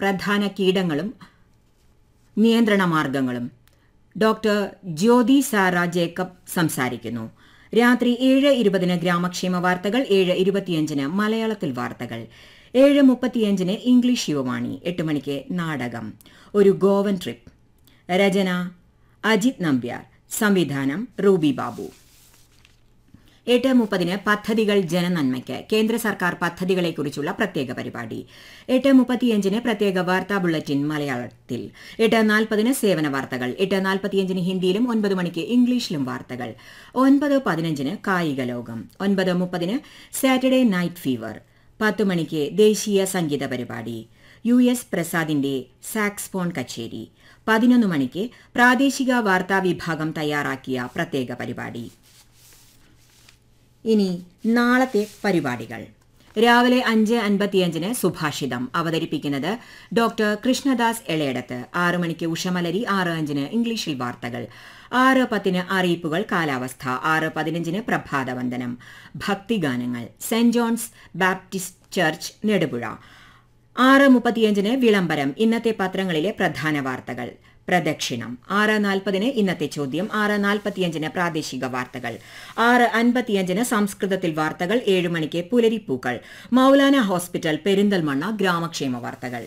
പ്രധാന കീടങ്ങളും നിയന്ത്രണ മാർഗങ്ങളും ഡോക്ടർ ജ്യോതി സാറ ജേക്കബ് സംസാരിക്കുന്നു രാത്രി ഏഴ് ഇരുപതിന് ഗ്രാമക്ഷേമ വാർത്തകൾ ഏഴ് ഇരുപത്തിയഞ്ചിന് മലയാളത്തിൽ വാർത്തകൾ ഏഴ് മുപ്പത്തിയഞ്ചിന് ഇംഗ്ലീഷ് യുവവാണി എട്ട് മണിക്ക് നാടകം ഒരു ഗോവൻ ട്രിപ്പ് രചന അജിത് നമ്പ്യാർ സംവിധാനം റൂബി ബാബു എട്ട് മുപ്പതിന് പദ്ധതികൾ ജനനന്മയ്ക്ക് കേന്ദ്ര സർക്കാർ പദ്ധതികളെക്കുറിച്ചുള്ള പ്രത്യേക പരിപാടി എട്ട് മുപ്പത്തിയഞ്ചിന് പ്രത്യേക വാർത്താ ബുള്ളറ്റിൻ മലയാളത്തിൽ എട്ട് നാൽപ്പതിന് സേവന വാർത്തകൾ എട്ട് നാൽപ്പത്തിയഞ്ചിന് ഹിന്ദിയിലും ഒൻപത് മണിക്ക് ഇംഗ്ലീഷിലും വാർത്തകൾ ഒൻപത് പതിനഞ്ചിന് കായിക ലോകം ഒൻപത് മുപ്പതിന് സാറ്റർഡേ നൈറ്റ് ഫീവർ പത്ത് മണിക്ക് ദേശീയ സംഗീത പരിപാടി യു എസ് പ്രസാദിന്റെ സാക്സ്ഫോൺ കച്ചേരി പതിനൊന്ന് മണിക്ക് പ്രാദേശിക വാർത്താ വിഭാഗം തയ്യാറാക്കിയ പ്രത്യേക പരിപാടി ഇനി നാളത്തെ പരിപാടികൾ രാവിലെ അഞ്ച് അൻപത്തിയഞ്ചിന് സുഭാഷിതം അവതരിപ്പിക്കുന്നത് ഡോക്ടർ കൃഷ്ണദാസ് എളയടത്ത് ആറ് മണിക്ക് ഉഷമലരി ആറ് അഞ്ചിന് ഇംഗ്ലീഷിൽ വാർത്തകൾ ആറ് പത്തിന് അറിയിപ്പുകൾ കാലാവസ്ഥ ആറ് പതിനഞ്ചിന് പ്രഭാതവന്ദനം ഭക്തിഗാനങ്ങൾ saint John's Baptist church Nedupuzha ആറ് മുപ്പത്തിയഞ്ചിന് വിളംബരം ഇന്നത്തെ പത്രങ്ങളിലെ പ്രധാന വാർത്തകൾ പ്രദക്ഷിണം ആറ് നാൽപ്പതിന് ഇന്നത്തെ ചോദ്യം ആറ് നാൽപ്പത്തിയഞ്ചിന് പ്രാദേശിക വാർത്തകൾ ആറ് അൻപത്തിയഞ്ചിന് സംസ്കൃതത്തിൽ വാർത്തകൾ ഏഴ് മണിക്ക് പുലരിപ്പൂക്കൾ മൌലാന ഹോസ്പിറ്റൽ പെരിന്തൽമണ്ണ ഗ്രാമക്ഷേമ വാർത്തകൾ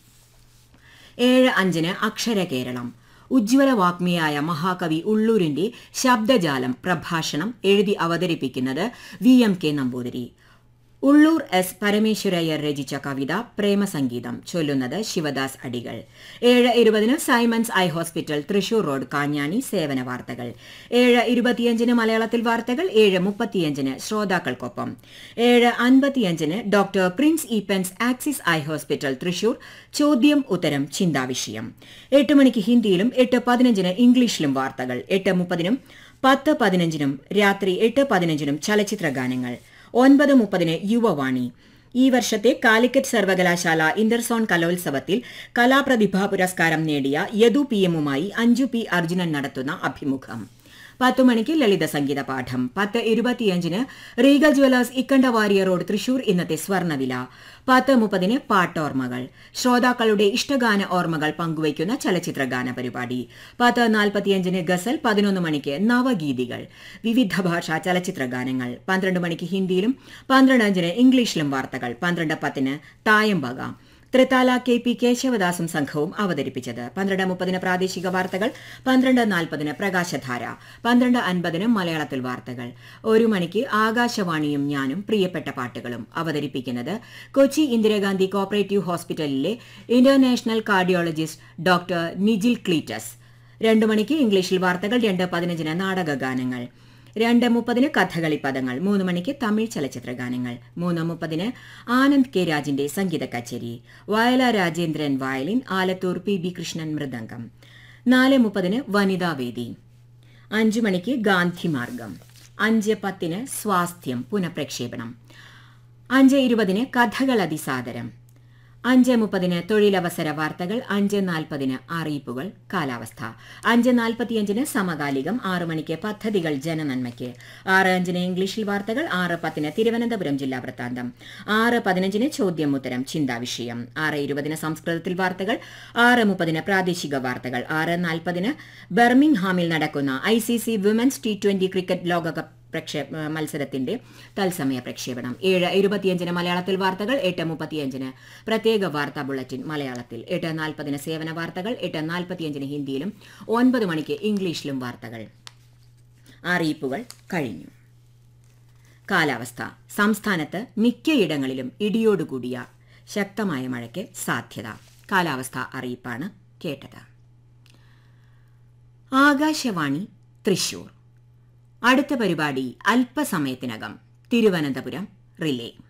ഏഴ് അഞ്ചിന് അക്ഷര കേരളം ഉജ്ജ്വല വാഗ്മിയായ മഹാകവി ഉള്ളൂരിന്റെ ശബ്ദജാലം പ്രഭാഷണം എഴുതി അവതരിപ്പിക്കുന്നത് V M K Namboothiri Ulloor S Parameswarayyar രചിച്ച കവിത പ്രേമസംഗീതം ചൊല്ലുന്നത് ശിവദാസ് അടികൾ ഏഴ് ഇരുപതിന് Simon's eye hospital Thrissur road Kanjani സേവന വാർത്തകൾ ഏഴ് ഇരുപത്തിയഞ്ചിന് മലയാളത്തിൽ വാർത്തകൾ ഏഴ് മുപ്പത്തിയഞ്ചിന് ശ്രോതാക്കൾക്കൊപ്പം ഏഴ് അൻപത്തിയഞ്ചിന് doctor Prince Eappen's axis eye hospital Thrissur ചോദ്യം ഉത്തരം ചിന്താവിഷയം എട്ട് മണിക്ക് ഹിന്ദിയിലും എട്ട് പതിനഞ്ചിന് ഇംഗ്ലീഷിലും വാർത്തകൾ എട്ട് മുപ്പതിനും പത്ത് പതിനഞ്ചിനും രാത്രി എട്ട് പതിനഞ്ചിനും ചലച്ചിത്ര ഗാനങ്ങൾ ഒൻപത് മുപ്പതിന് യുവവാണി ഈ വർഷത്തെ കാലിക്കറ്റ് സർവകലാശാല ഇന്റർസോൺ കലോത്സവത്തിൽ കലാപ്രതിഭാ പുരസ്കാരം നേടിയ യദു പി എമ്മുമായി അഞ്ജു പി അർജുനൻ നടത്തുന്ന അഭിമുഖം പത്തു മണിക്ക് ലളിത സംഗീത പാഠം പത്ത് ഇരുപത്തിയഞ്ചിന് Regal jewellers Ikkandavariya road Thrissur ഇന്നത്തെ സ്വർണ്ണവില പത്ത് മുപ്പതിന് പാട്ടോർമ്മകൾ ശ്രോതാക്കളുടെ ഇഷ്ടഗാന ഓർമ്മകൾ പങ്കുവയ്ക്കുന്ന ചലച്ചിത്ര ഗാന പരിപാടി പത്ത് നാൽപ്പത്തിയഞ്ചിന് ഗസൽ പതിനൊന്ന് മണിക്ക് നവഗീതികൾ വിവിധ ഭാഷാ ചലച്ചിത്ര ഗാനങ്ങൾ പന്ത്രണ്ട് മണിക്ക് ഹിന്ദിയിലും പന്ത്രണ്ട് അഞ്ചിന് ഇംഗ്ലീഷിലും വാർത്തകൾ പന്ത്രണ്ട് പത്തിന് തായമ്പക തൃത്താല കെ പി കേശവദാസും സംഘവും അവതരിപ്പിച്ചത് പന്ത്രണ്ട് മുപ്പതിന് പ്രാദേശിക വാർത്തകൾ പന്ത്രണ്ട് നാൽപ്പതിന് പ്രകാശധാര പന്ത്രണ്ട് അൻപതിന് മലയാളത്തിൽ വാർത്തകൾ ഒരു മണിക്ക് ആകാശവാണിയും ഞാനും പ്രിയപ്പെട്ട പാട്ടുകളും അവതരിപ്പിക്കുന്നത് കൊച്ചി ഇന്ദിരാഗാന്ധി കോപ്പറേറ്റീവ് ഹോസ്പിറ്റലിലെ international cardiologist doctor Nijil Cleetus രണ്ടു മണിക്ക് ഇംഗ്ലീഷിൽ വാർത്തകൾ രണ്ട് പതിനഞ്ചിന് നാടക ഗാനങ്ങൾ രണ്ട് മുപ്പതിന് കഥകളി പദങ്ങൾ മൂന്ന് മണിക്ക് തമിഴ് ചലച്ചിത്ര ഗാനങ്ങൾ മൂന്ന് മുപ്പതിന് ആനന്ദ് കെ രാജിന്റെ സംഗീത കച്ചേരി Vayala Rajendran violin Alathur P B Krishnan mridangam നാല് മുപ്പതിന് വനിതാവേദി അഞ്ചു മണിക്ക് ഗാന്ധിമാർഗം അഞ്ച് പത്തിന് സ്വാസ്ഥ്യം പുനഃപ്രക്ഷേപണം അഞ്ച് ഇരുപതിന് കഥകൾ അതിസാദരം അഞ്ച് മുപ്പതിന് തൊഴിലവസര വാർത്തകൾ അഞ്ച് നാൽപ്പതിന് അറിയിപ്പുകൾ കാലാവസ്ഥ അഞ്ച് നാൽപ്പത്തിയഞ്ചിന് സമകാലികം ആറ് മണിക്ക് പദ്ധതികൾ ജനനന്മയ്ക്ക് ആറ് അഞ്ചിന് ഇംഗ്ലീഷിൽ വാർത്തകൾ ആറ് പത്തിന് തിരുവനന്തപുരം ജില്ലാ വൃത്താന്തം ആറ് പതിനഞ്ചിന് ചോദ്യം ഉത്തരം ചിന്താവിഷയം ആറ് ഇരുപതിന് സംസ്കൃതത്തിൽ വാർത്തകൾ ആറ് മുപ്പതിന് പ്രാദേശിക വാർത്തകൾ ആറ് നാൽപ്പതിന് ബർമിംഗ്ഹാമിൽ നടക്കുന്ന I C C women's T twenty cricket ലോകകപ്പ് പ്രക്ഷേ മത്സരത്തിന്റെ തത്സമയ പ്രക്ഷേപണം ഏഴ് ഇരുപത്തിയഞ്ചിന് മലയാളത്തിൽ വാർത്തകൾ എട്ട് മുപ്പത്തിയഞ്ചിന് പ്രത്യേക വാർത്താ ബുള്ളറ്റിൻ മലയാളത്തിൽ എട്ട് നാൽപ്പതിന് സേവന വാർത്തകൾ എട്ട് നാൽപ്പത്തിയഞ്ചിന് ഹിന്ദിയിലും ഒൻപത് മണിക്ക് ഇംഗ്ലീഷിലും വാർത്തകൾ അറിയിപ്പുകൾ കഴിഞ്ഞു കാലാവസ്ഥ സംസ്ഥാനത്ത് മിക്കയിടങ്ങളിലും ഇടിയോടുകൂടിയ ശക്തമായ മഴയ്ക്ക് സാധ്യത കാലാവസ്ഥ അറിയിപ്പാണ് കേട്ടത് ആകാശവാണി തൃശൂർ അടുത്ത പരിപാടി അല്പസമയത്തിനകം തിരുവനന്തപുരം റിലേ